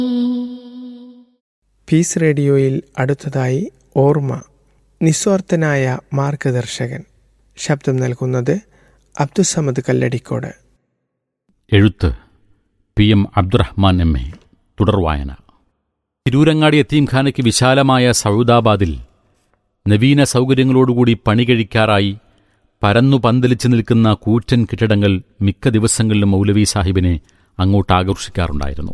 piece റേഡിയോയിൽ അടുത്തതായി ഓർമ്മ നിസ്വാർത്ഥനായ മാർഗദർശകൻ ശബ്ദം നൽകുന്നത് അബ്ദുസമദ് കല്ലടിക്കോട് എഴുത്ത് P M Abdurahman M A തുടർവായന തിരൂരങ്ങാടി യത്തീംഖാനയ്ക്ക് വിശാലമായ സൗദാബാദിൽ നവീന സൗകര്യങ്ങളോടുകൂടി പണി കഴിക്കാറായി പരന്നു പന്തലിച്ചു നിൽക്കുന്ന കൂറ്റൻ കെട്ടിടങ്ങൾ മിക്ക ദിവസങ്ങളിലും മൗലവി സാഹിബിനെ അങ്ങോട്ട് ആകർഷിക്കാറുണ്ടായിരുന്നു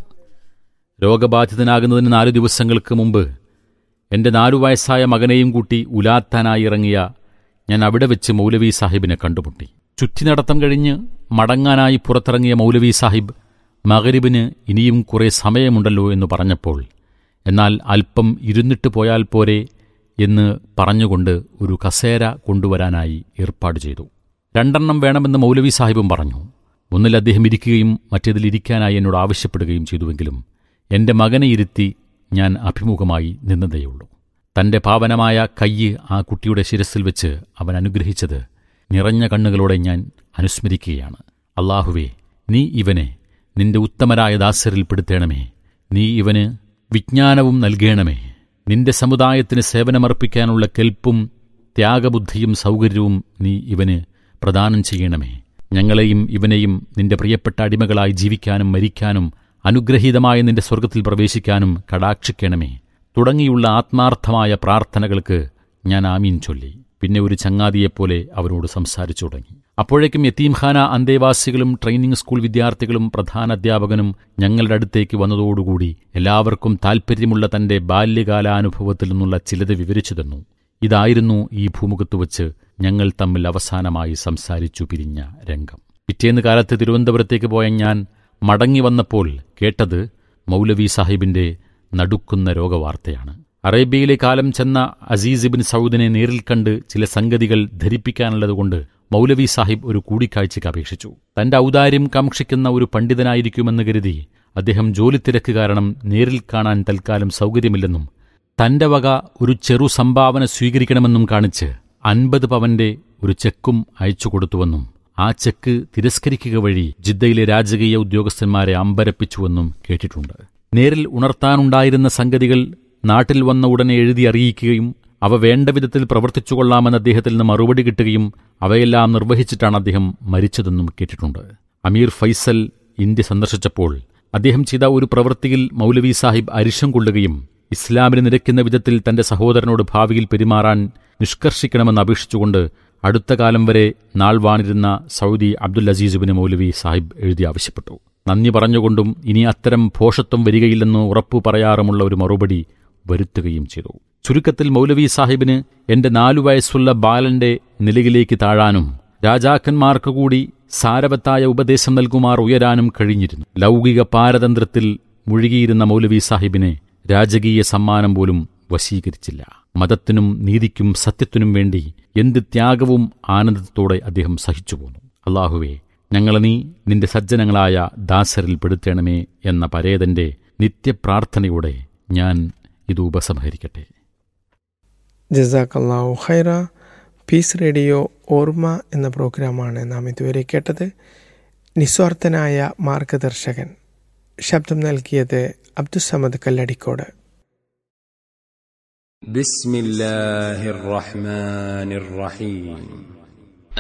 രോഗബാധിതനാകുന്നതിന് നാലു ദിവസങ്ങൾക്ക് മുമ്പ് എന്റെ നാലു വയസ്സായ മകനെയും കൂട്ടി ഉലാത്താനായി ഇറങ്ങിയ ഞാൻ അവിടെ വെച്ച് മൗലവി സാഹിബിനെ കണ്ടുമുട്ടി ചുറ്റിനടത്തം കഴിഞ്ഞ് മടങ്ങാനായി പുറത്തിറങ്ങിയ മൗലവി സാഹിബ് മകരിബിന് ഇനിയും കുറെ സമയമുണ്ടല്ലോ എന്ന് പറഞ്ഞപ്പോൾ എന്നാൽ അല്പം ഇരുന്നിട്ട് പോയാൽ പോരെ എന്ന് പറഞ്ഞുകൊണ്ട് ഒരു കസേര കൊണ്ടുവരാനായി ഏർപ്പാട് ചെയ്തു രണ്ടെണ്ണം വേണമെന്ന് മൗലവി സാഹിബും പറഞ്ഞു ഒന്നിൽ അദ്ദേഹം ഇരിക്കുകയും മറ്റേതിൽ ഇരിക്കാനായി എന്നോട് ആവശ്യപ്പെടുകയും ചെയ്തുവെങ്കിലും എന്റെ മകനെ ഇരുത്തി ഞാൻ അഭിമുഖമായി നിന്നതേയുള്ളൂ തന്റെ പാവനമായ കയ്യ് ആ കുട്ടിയുടെ ശിരസിൽ വെച്ച് അവൻ അനുഗ്രഹിച്ചത് നിറഞ്ഞ കണ്ണുകളോടെ ഞാൻ അനുസ്മരിക്കുകയാണ് അള്ളാഹുവേ നീ ഇവനെ നിന്റെ ഉത്തമരായ ദാസരിൽ പെടുത്തേണമേ നീ ഇവന് വിജ്ഞാനവും നൽകേണമേ നിന്റെ സമുദായത്തിന് സേവനമർപ്പിക്കാനുള്ള കെൽപ്പും ത്യാഗബുദ്ധിയും സൗകര്യവും നീ ഇവന് പ്രദാനം ചെയ്യണമേ ഞങ്ങളെയും ഇവനെയും നിന്റെ പ്രിയപ്പെട്ട അടിമകളായി ജീവിക്കാനും മരിക്കാനും അനുഗ്രഹീതമായ നിന്റെ സ്വർഗത്തിൽ പ്രവേശിക്കാനും കടാക്ഷിക്കണമേ തുടങ്ങിയുള്ള ആത്മാർത്ഥമായ പ്രാർത്ഥനകൾക്ക് ഞാൻ ആമീൻ ചൊല്ലി പിന്നെ ഒരു ചങ്ങാതിയെപ്പോലെ അവരോട് സംസാരിച്ചു തുടങ്ങി അപ്പോഴേക്കും യത്തീംഖാന അന്തേവാസികളും ട്രെയിനിംഗ് സ്കൂൾ വിദ്യാർത്ഥികളും പ്രധാന അധ്യാപകനും ഞങ്ങളുടെ അടുത്തേക്ക് വന്നതോടുകൂടി എല്ലാവർക്കും താൽപ്പര്യമുള്ള തന്റെ ബാല്യകാലാനുഭവത്തിൽ നിന്നുള്ള ചിലത് വിവരിച്ചു തന്നു ഇതായിരുന്നു ഈ ഭൂമുഖത്ത് വച്ച് ഞങ്ങൾ തമ്മിൽ അവസാനമായി സംസാരിച്ചു പിരിഞ്ഞ രംഗം പിറ്റേന്ന് കാലത്ത് തിരുവനന്തപുരത്തേക്ക് പോയ ഞാൻ മടങ്ങി വന്നപ്പോൾ കേട്ടത് മൗലവി സാഹിബിന്റെ നടുക്കുന്ന രോഗവാർത്തയാണ് അറേബ്യയിലെ കാലം ചെന്ന അസീസിബിൻ സൗദിനെ നേരിൽ കണ്ട് ചില സംഗതികൾ ധരിപ്പിക്കാനുള്ളതുകൊണ്ട് മൗലവി സാഹിബ് ഒരു കൂടിക്കാഴ്ചയ്ക്ക് അപേക്ഷിച്ചു തന്റെ ഔദാര്യം കാക്ഷിക്കുന്ന ഒരു പണ്ഡിതനായിരിക്കുമെന്ന് കരുതി അദ്ദേഹം ജോലി തിരക്ക് കാരണം നേരിൽ കാണാൻ തൽക്കാലം സൗകര്യമില്ലെന്നും തന്റെ വക ഒരു ചെറു സംഭാവന സ്വീകരിക്കണമെന്നും കാണിച്ച് അൻപത് പവന്റെ ഒരു ചെക്കും അയച്ചു കൊടുത്തുവെന്നും ആ ചെക്ക് തിരസ്കരിക്കുക വഴി ജിദ്ദയിലെ രാജകീയ ഉദ്യോഗസ്ഥന്മാരെ അമ്പരപ്പിച്ചുവെന്നും കേട്ടിട്ടുണ്ട് നേരിൽ ഉണർത്താനുണ്ടായിരുന്ന സംഗതികൾ നാട്ടിൽ വന്ന ഉടനെ എഴുതി അറിയിക്കുകയും അവ വേണ്ട വിധത്തിൽ പ്രവർത്തിച്ചുകൊള്ളാമെന്ന് അദ്ദേഹത്തിൽ നിന്ന് മറുപടി കിട്ടുകയും അവയെല്ലാം നിർവഹിച്ചിട്ടാണ് അദ്ദേഹം മരിച്ചതെന്നും കേട്ടിട്ടുണ്ട് അമീർ ഫൈസൽ ഇന്ത്യ സന്ദർശിച്ചപ്പോൾ അദ്ദേഹം ചെയ്ത ഒരു പ്രവൃത്തിയിൽ മൗലവി സാഹിബ് അരിശം കൊള്ളുകയും ഇസ്ലാമിന് നിരക്കുന്ന വിധത്തിൽ തന്റെ സഹോദരനോട് ഭാവിയിൽ പെരുമാറാൻ നിഷ്കർഷിക്കണമെന്ന് അപേക്ഷിച്ചുകൊണ്ട് അടുത്ത കാലം വരെ നാൾ വാണിരുന്ന സൗദി അബ്ദുൽ അസീസുബിന് മൗലവി സാഹിബ് എഴുതി ആവശ്യപ്പെട്ടു നന്ദി പറഞ്ഞുകൊണ്ടും ഇനി അത്തരം ഭോഷത്വം വരികയില്ലെന്ന് ഉറപ്പു പറയാറുമുള്ള ഒരു മറുപടി വരുത്തുകയും ചെയ്തു ചുരുക്കത്തിൽ മൗലവി സാഹിബിന് എന്റെ നാലു വയസ്സുള്ള ബാലന്റെ നിലയിലേക്ക് താഴാനും രാജാക്കന്മാർക്ക് കൂടി സാരവത്തായ ഉപദേശം നൽകുമാർ ഉയരാനും കഴിഞ്ഞിരുന്നു ലൗകിക പാരതന്ത്രത്തിൽ മുഴുകിയിരുന്ന മൗലവി സാഹിബിനെ രാജകീയ സമ്മാനം പോലും വശീകരിച്ചില്ല മതത്തിനും നീതിക്കും സത്യത്തിനും വേണ്ടി എന്ത് ത്യാഗവും ആനന്ദത്തോടെ അദ്ദേഹം സഹിച്ചു പോന്നു അള്ളാഹുവേ ഞങ്ങളെ നീ നിന്റെ സജ്ജനങ്ങളായ ദാസരിൽ പെടുത്തണമേ എന്ന പരേതന്റെ നിത്യപ്രാർത്ഥനയോടെ ഞാൻ ഇത് ഉപസംഹരിക്കട്ടെ ജസാക്കല്ലാഹു ഖൈറ പീസ് റേഡിയോ ഓർമ്മ എന്ന പ്രോഗ്രാമാണ് നാം ഇതുവരെ കേട്ടത് നിസ്വാർത്ഥനായ മാർഗദർശകൻ ശബ്ദം നൽകിയത് അബ്ദുസമദ് കല്ലടിക്കോട് بسم الله الرحمن الرحيم